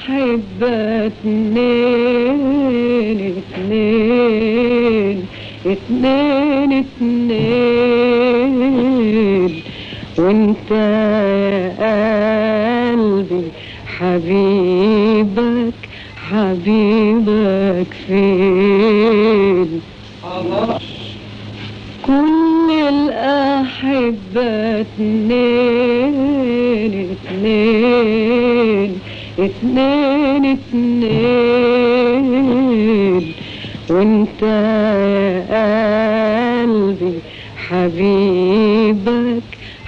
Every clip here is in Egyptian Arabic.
الأحبة اتنين اتنين اتنين اتنين وانت يا قلبي حبيبك حبيبك فين كل الأحبة اتنين اتنين اتنين اتنين وانت يا قلبي حبيبك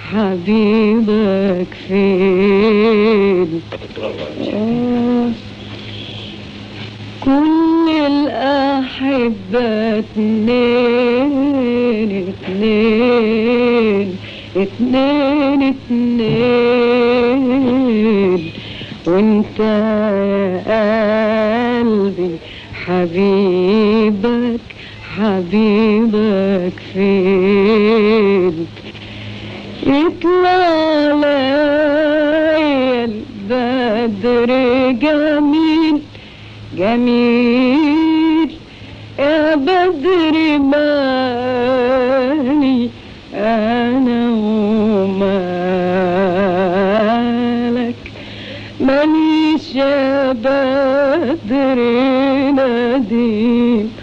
حبيبك فين آه. كل الأحبة اتنين اتنين اتنين اتنين وانت يا قلبي حبيبك حبيبك فين يطلع ليا البدر جميل جميل يا بدر مالي انا ومالك ماليش يا بدر نديم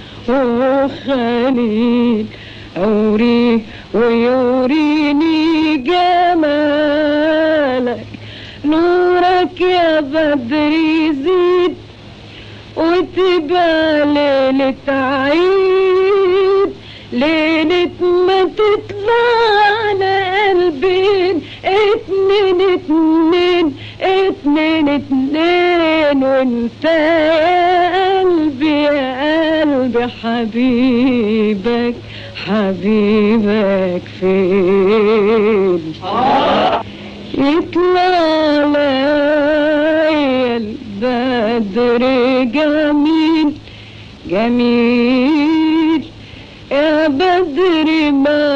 وخليل أوريه ويوريني جمالك نورك يا بدر يزيد وتبقى ليلة عيد ليلة ما تطلع على قلبين اتنين اتنين اتنين اتنين وانت يا قلبي يا قلبي حبيبك حبيبك فين يطلع ليا البدر جميل جميل يا بدر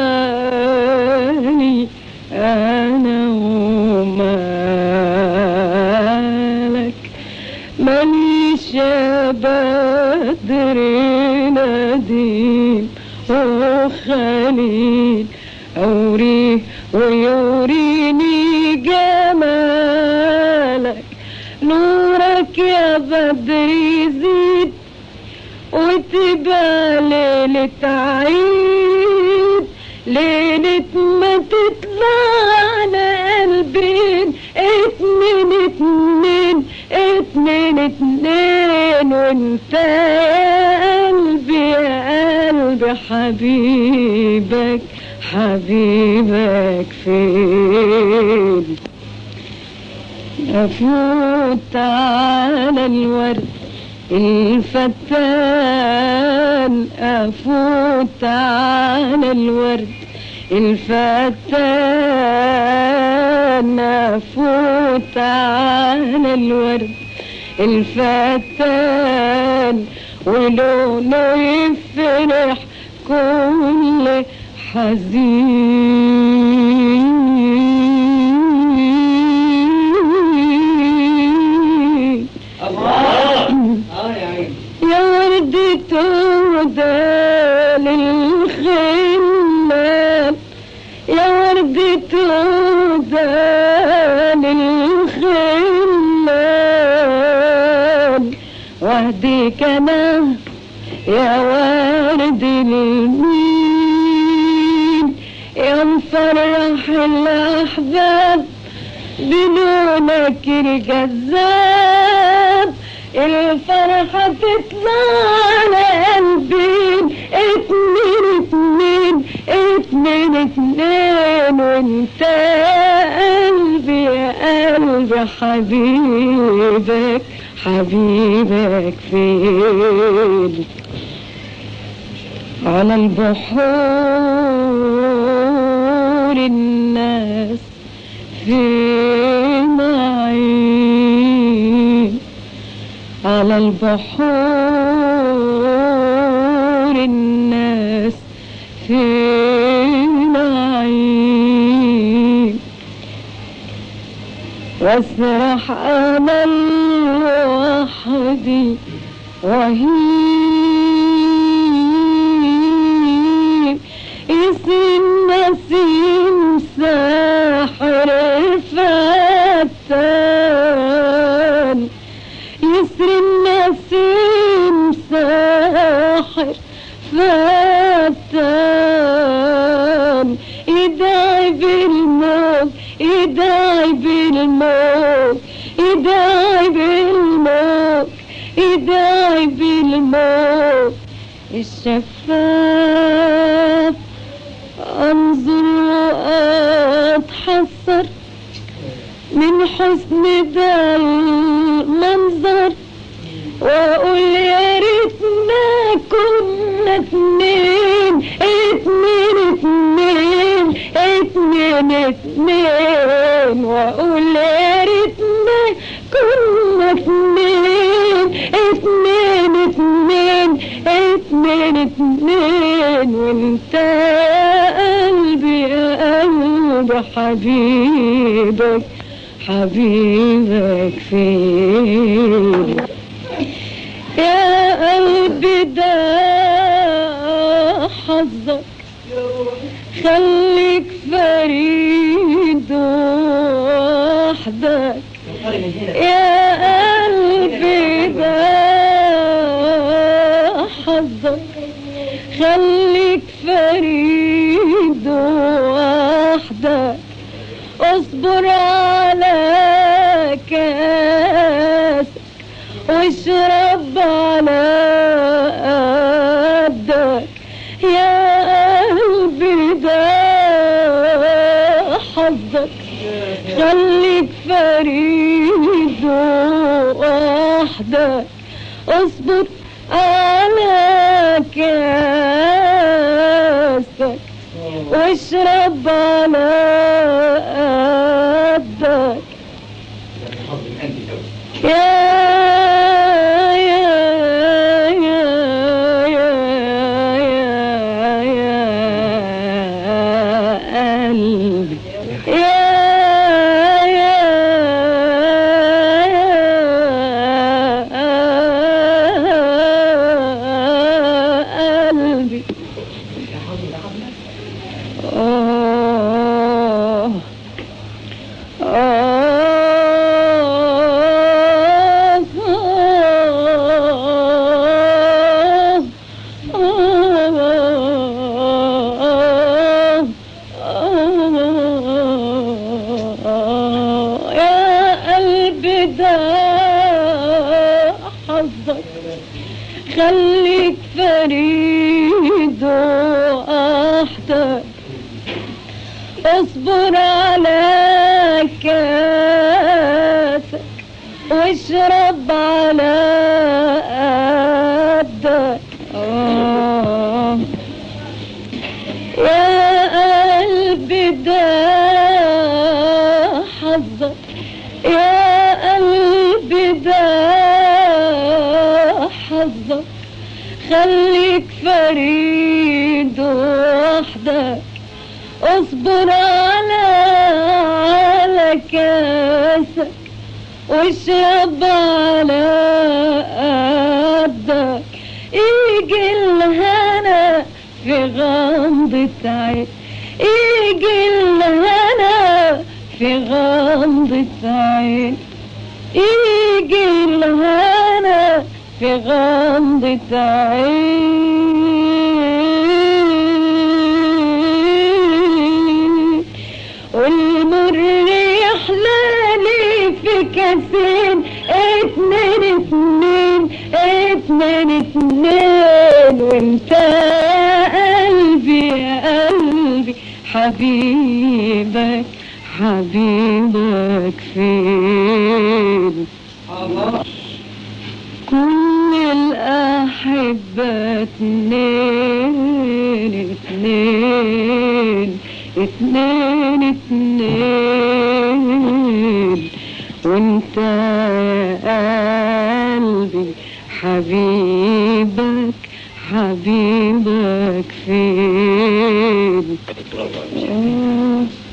مالي انا ومالك ماليش يا بدر نديم وخليل أوريه ويوريني جمالك نورك يا بدر يزيد وتبقى ليلة عيد ليلة ما تطلع على قلبين اتنين اتنين اتنين اتنين وانت يا قلبي يا قلبي حبيبك حبيبك فين أفوت على الورد الفتان أفوت على الورد الفتان أفوت على الورد الفتان ولونه يفرح كل حزين يا وردة هدى للخلال يا وردة هدى للخلال وهديك انا يا ورد المين يا مفرح الاحباب بلونك الجذاب الفرحة تطلع على قلبين اتنين اتنين اتنين اتنين وانت يا قلبي يا قلبي حبيبك حبيبك فين على البحور الناس في معين على البحور الناس في نعيم أسرح أنا لوحدي وهيب يسري النسيم ساحر الفتان يسري النسيم ساحر فتان يدعي بالموت يدعي بالموت يدعي بالموت يدعي بالموت الشفاف انظر واتحسر من حسن ده المنظر واقول يا ريتنا كنا اتنين اتنين اتنين اتنين اتنين واقول يا ريتنا كنا اتنين اتنين اتنين اتنين اتنين وانت قلبي يا قلبي حبيبك حبيبك فين يا قلبي ده حظك خليك فريد وحدك يا قلبي ده حظك خليك فريد وحدك اصبر على كاسك واشرب على قدك يا قلبي ده حظك خليك فريد وحدك اصبر على كاسك واشرب على قدك يا يا يا يا يا يا قلبي يا يا يا قلبي آه يا قلبي ده حظك خليك فريد وحدك اصبر على كاسك واشرب على قدك آه. يا قلبي ده حظك يا قلبي ده حظك خليك فريد وحدك اصبر على على كاسك واشرب على قدك يجي الهنا في غمضة عين يجي الهنا في غمضة عين يجي الهنا في غمضة عين والمر يحلالي في كاسين اتنين اتنين اتنين اتنين وانت قلبي يا قلبي حبيبك حبيبك فين كل الأحبة اتنين اتنين اتنين اتنين وانت يا قلبي حبيبك حبيبك فين برافو عليك. آه.